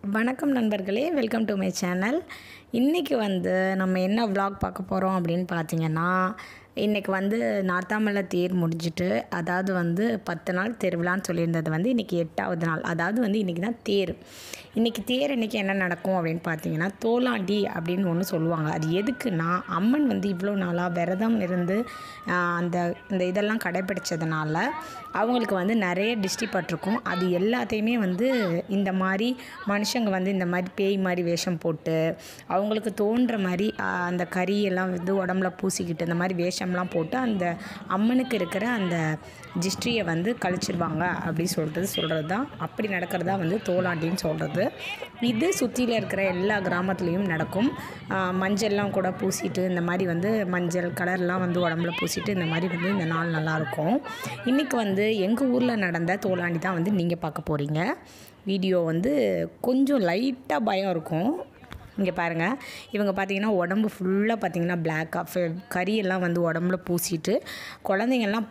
வணக்கம் நண்பர்களே welcome to my channel இன்றைக்கி வந்து நம்ம என்ன vlog பார்க்க போகிறோம் அப்படின்னு பார்த்தீங்கன்னா இன்றைக்கி வந்து நார்த்தாமலை தேர் முடிஞ்சிட்டு அதாவது வந்து பத்து நாள் திருவிழான்னு சொல்லியிருந்தது வந்து இன்றைக்கி எட்டாவது நாள் அதாவது வந்து இன்றைக்கி தான் தேர் இன்றைக்கி தேர் இன்றைக்கி என்ன நடக்கும் அப்படின்னு பார்த்தீங்கன்னா தோலாண்டி அப்படின்னு ஒன்று சொல்லுவாங்க அது எதுக்குன்னா அம்மன் வந்து இவ்வளோ நாளாக விரதம் இருந்து ஆஹ், அந்த இந்த இதெல்லாம் கடைப்பிடிச்சதுனால அவங்களுக்கு வந்து நிறைய டிஸ்டி பட்டிருக்கும் அது எல்லாத்தையுமே வந்து இந்த மாதிரி மனுஷங்க வந்து இந்த மாதிரி பேய் மாதிரி வேஷம் போட்டு அவங்களுக்கு தோன்ற மாதிரி ஆஹ், அந்த கறியெல்லாம் வந்து உடம்புல பூசிக்கிட்டு இந்த மாதிரி வேஷம்லாம் போட்டு அந்த அம்மனுக்கு இருக்கிற அந்த ஜிஸ்ட்ரியை வந்து கழிச்சிருவாங்க அப்படி சொல்கிறது சொல்கிறது தான் அப்படி நடக்கிறதா வந்து தோலாண்டின்னு சொல்கிறது இது சுற்றியில் இருக்கிற எல்லா கிராமத்துலேயும் நடக்கும் ஆஹ், மஞ்சள்லாம் கூட பூசிட்டு இந்த மாதிரி வந்து மஞ்சள் கலர்லாம் வந்து உடம்புல பூசிட்டு இந்த மாதிரி வந்து இந்த நாள் நல்லாயிருக்கும் இன்றைக்கி வந்து எங்கள் ஊரில் நடந்த தோலாண்டி தான் வந்து நீங்கள் பார்க்க போகிறீங்க வீடியோ வந்து கொஞ்சம் லைட்டாக பயம் இருக்கும் இங்கே பாருங்கள் இவங்க பார்த்தீங்கன்னா உடம்பு ஃபுல்லாக பார்த்தீங்கன்னா பிளாக்காக கறியெல்லாம் வந்து உடம்புல பூசிட்டு குழந்தைங்கள்லாம்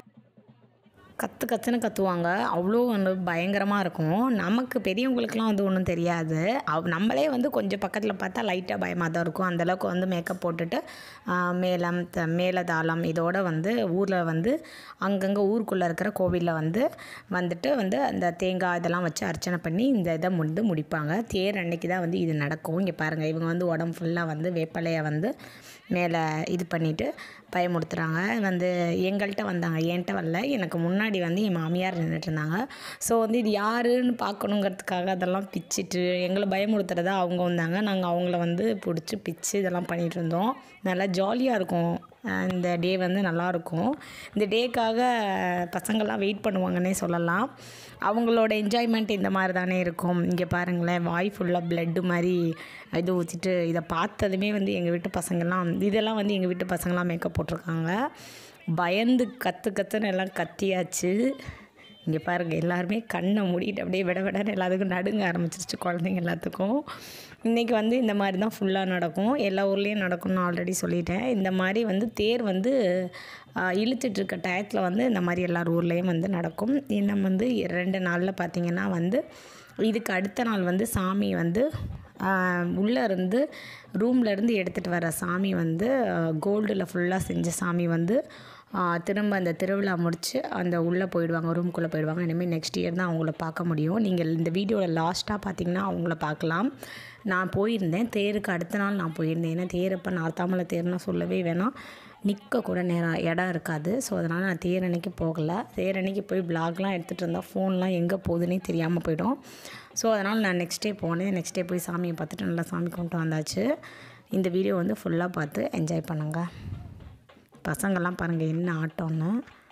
கற்று கற்றுன்னு கத்துவாங்க அவ்வளோ வந்து பயங்கரமாக இருக்கும் நமக்கு பெரியவங்களுக்குலாம் வந்து ஒன்றும் தெரியாது அவ் நம்மளே வந்து கொஞ்சம் பக்கத்தில் பார்த்தா லைட்டாக பயமாக தான் இருக்கும் அந்தளவுக்கு வந்து மேக்கப் போட்டுட்டு ஆஹ், மேளம் த மேலதாளம் இதோட வந்து ஊரில் வந்து அங்கங்கே ஊருக்குள்ளே இருக்கிற கோவிலில் வந்து வந்துட்டு வந்து அந்த தேங்காய் இதெல்லாம் வச்சு அர்ச்சனை பண்ணி இந்த இதை வந்து முடிப்பாங்க தேர் அன்னைக்கு தான் வந்து இது நடக்கும் இங்கே பாருங்கள் இவங்க வந்து உடம்பு ஃபுல்லாக வந்து வேப்பலையை வந்து மேலே இது பண்ணிவிட்டு பயமுறுத்துகிறாங்க வந்து எங்கள்கிட்ட வந்தாங்க என்கிட்ட வரல எனக்கு முன்னாடி வந்து என் மாமியார் நின்றுட்டு இருந்தாங்க ஸோ வந்து இது யாருன்னு பார்க்கணுங்கிறதுக்காக அதெல்லாம் பிச்சுட்டு எங்களை பயமுறுத்துறதா அவங்க வந்தாங்க நாங்கள் அவங்கள வந்து பிடிச்சி பிச்சு இதெல்லாம் பண்ணிகிட்டு இருந்தோம் நல்லா ஜாலியாக இருக்கும் அஹ் இந்த டே வந்து நல்லாயிருக்கும் இந்த டேக்காக பசங்கள்லாம் வெயிட் பண்ணுவாங்கன்னே சொல்லலாம் அவங்களோட என்ஜாய்மெண்ட் இந்த மாதிரி தானே இருக்கும் இங்கே பாருங்களேன் வாய் ஃபுல்லாக பிளட்டு மாதிரி இது ஊற்றிட்டு இதை பார்த்ததுமே வந்து எங்கள் வீட்டு பசங்கள்லாம் இதெல்லாம் வந்து எங்கள் வீட்டு பசங்களாம் மேக்கப் போட்டிருக்காங்க பயந்து கற்று கற்றுன்னு எல்லாம் கத்தியாச்சு இங்கே பாருங்கள் எல்லாருமே கண்ணை மூடிட்டு அப்படியே விட விடன்னு எல்லாத்துக்கும் நடுங்க ஆரம்பிச்சிருச்சு குழந்தைங்க எல்லாத்துக்கும் இன்றைக்கி வந்து இந்த மாதிரி தான் ஃபுல்லாக நடக்கும் எல்லா ஊர்லேயும் நடக்கும்னு ஆல்ரெடி சொல்லிட்டேன் இந்த மாதிரி வந்து தேர் வந்து ஆஹ், இழுத்துட்டு இருக்க டயத்தில் வந்து இந்த மாதிரி எல்லார் ஊர்லேயும் வந்து நடக்கும் இன்னும் வந்து ரெண்டு நாளில் பார்த்திங்கன்னா வந்து இதுக்கு அடுத்த நாள் வந்து சாமி வந்து உள்ளே இருந்து ரூம்ல இருந்து எடுத்துகிட்டு வர சாமி வந்து கோல்டில் ஃபுல்லாக செஞ்ச சாமி வந்து ஆஹ், திரும்ப அந்த திருவிழா முடித்து அந்த உள்ளே போயிடுவாங்க ரூம்குள்ளே போயிடுவாங்க இனிமேல் நெக்ஸ்ட் இயர் தான் அவங்கள பார்க்க முடியும் நீங்கள் இந்த வீடியோவில் லாஸ்ட்டாக பார்த்தீங்கன்னா அவங்கள பார்க்கலாம் நான் போயிருந்தேன் தேருக்கு அடுத்த நாள் நான் போயிருந்தேன் ஏன்னா தேர் இப்போ நார்த்தாமலை தேர்னா சொல்லவே வேணாம் நிற்க கூட நேரம் இடம் இருக்காது ஸோ அதனால் நான் தேர் அன்னைக்கு போகலை தேர் அன்னைக்கு போய் பிளாக்லாம் எடுத்துகிட்டு இருந்தால் ஃபோன்லாம் எங்கே போகுதுன்னே தெரியாமல் போயிடும் ஸோ அதனால் நான் நெக்ஸ்ட் டே போனேன் நெக்ஸ்ட் டே போய் சாமியை பார்த்துட்டு நல்லா சாமி கும்பிட்டு வந்தாச்சு இந்த வீடியோ வந்து ஃபுல்லாக பார்த்து என்ஜாய் பண்ணுங்கள் பசங்கள்லாம் பாருங்கள் என்ன ஆட்டம்னு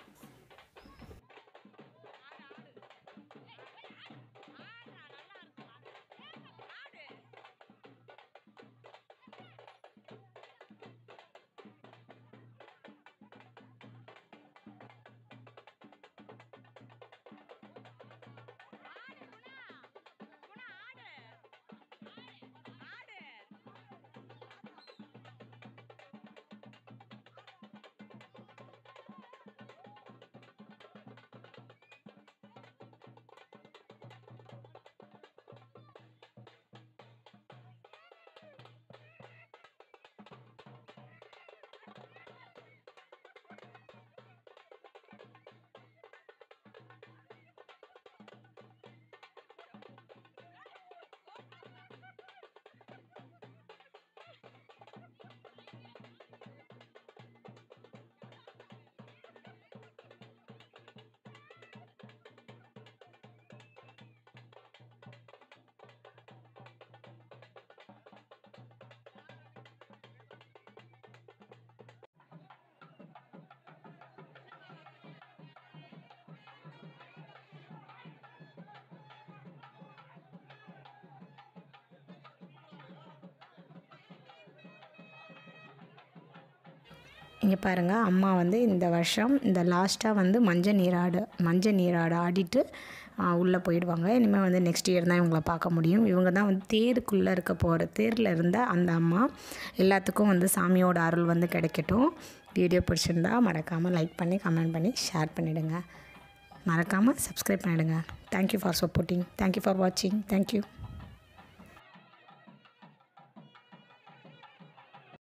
இங்கே பாருங்கள் அம்மா வந்து இந்த வருஷம் இந்த லாஸ்ட்டாக வந்து மஞ்சள் நீராடு மஞ்சள் நீராடு ஆடிட்டு உள்ளே போயிடுவாங்க இனிமேல் வந்து நெக்ஸ்ட் இயர் தான் இவங்கள பார்க்க முடியும் இவங்க தான் வந்து தேருக்குள்ளே இருக்க போகிற தேரில் இருந்த அந்த அம்மா எல்லாத்துக்கும் வந்து சாமியோட அருள் வந்து கிடைக்கட்டும் வீடியோ பிடிச்சிருந்தா மறக்காமல் லைக் பண்ணி கமெண்ட் பண்ணி ஷேர் பண்ணிவிடுங்க மறக்காமல் சப்ஸ்கிரைப் பண்ணிவிடுங்க thank you for supporting thank you for வாட்சிங் தேங்க்யூ